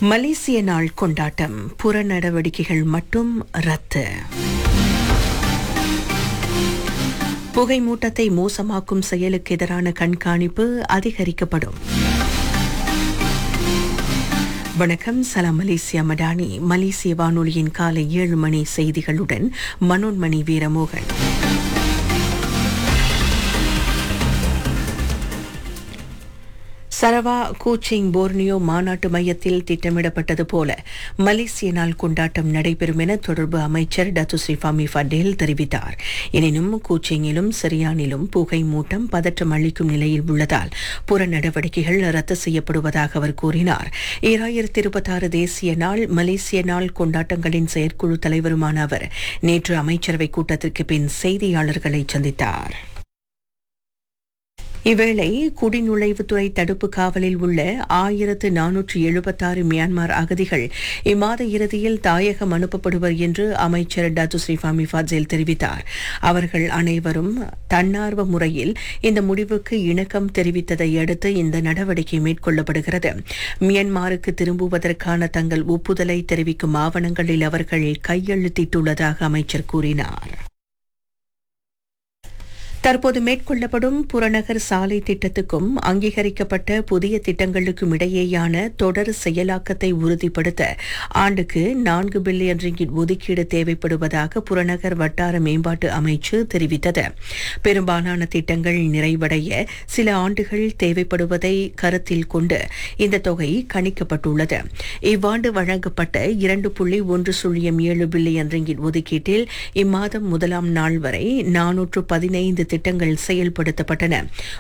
மலேசிய நாள் கொண்டாட்டம் புற நடவடிக்கைகள் மட்டும் ரத்து புகை மூட்டத்தை மோசமாக்கும் செயலுக்கு எதிரான கண்காணிப்பு அதிகரிக்கப்படும் வணக்கம் சலாம் மலேசியா மடானி மலேசிய வானொலியின் காலை ஏழு மணி செய்திகளுடன் Manonmani Veeramohan Sarawak Kuching Borneo மாநாட்டு மையத்தில் திட்டமிடப்பட்டது போல மலேசிய நாள் கொண்டாட்டம் நடைபெறும் என தொடர்பு அமைச்சர் டத்து ஸ்ரீஃபாமி ஃபடேல் தெரிவித்தார் எனினும் கூச்சிங்கிலும் சிரியானிலும் புகை மூட்டம் பதற்றம் அளிக்கும் நிலையில் உள்ளதால் புற நடவடிக்கைகள் ரத்து செய்யப்படுவதாக அவர் கூறினார் ஈராயிரத்தி இருபத்தாறு தேசிய நாள் மலேசிய நாள் கொண்டாட்டங்களின் செயற்குழு தலைவருமான அவர் நேற்று அமைச்சரவை கூட்டத்திற்கு பின் செய்தியாளர்களை சந்தித்தார் இவ்வேளை குடிநுழைவுத்துறை தடுப்பு காவலில் உள்ள ஆயிரத்து நானூற்று எழுபத்தாறு மியான்மர் அகதிகள் இம்மாத இறுதியில் தாயகம் அனுப்பப்படுவர் என்று அமைச்சர் டாத்து ஸ்ரீஃபாமி ஃபாட்சேல் தெரிவித்தார் அவர்கள் அனைவரும் தன்னார்வ முறையில் இந்த முடிவுக்கு இணக்கம் தெரிவித்ததை அடுத்து இந்த நடவடிக்கை மேற்கொள்ளப்படுகிறது மியான்மருக்கு திரும்புவதற்கான தங்கள் ஒப்புதலை தெரிவிக்கும் ஆவணங்களில் அவர்கள் கையெழுத்திட்டுள்ளதாக அமைச்சர் கூறினார் தற்போது மேற்கொள்ளப்படும் புறநகர் சாலை திட்டத்துக்கும் அங்கீகரிக்கப்பட்ட புதிய திட்டங்களுக்கும் இடையேயான தொடர் செயலாக்கத்தை உறுதிப்படுத்த ஆண்டுக்கு நான்கு பில்லியன் ரிங்கிட் ஒதுக்கீடு தேவைப்படுவதாக புறநகர் வட்டார மேம்பாட்டு அமைச்சு தெரிவித்தது பெரும்பாலான திட்டங்கள் நிறைவடைய சில ஆண்டுகள் தேவைப்படுவதை கருத்தில் கொண்டு இந்த தொகை கணிக்கப்பட்டுள்ளது இவ்வாண்டு வழங்கப்பட்ட இரண்டு புள்ளி ஒன்று சுழியம் ஏழு பில்லியன் ரிங்கிட் ஒதுக்கீட்டில் இம்மாதம் முதலாம் நாள் வரை நானூற்று பதினைந்து திட்டங்கள் செயல்படுத்தப்பட்டன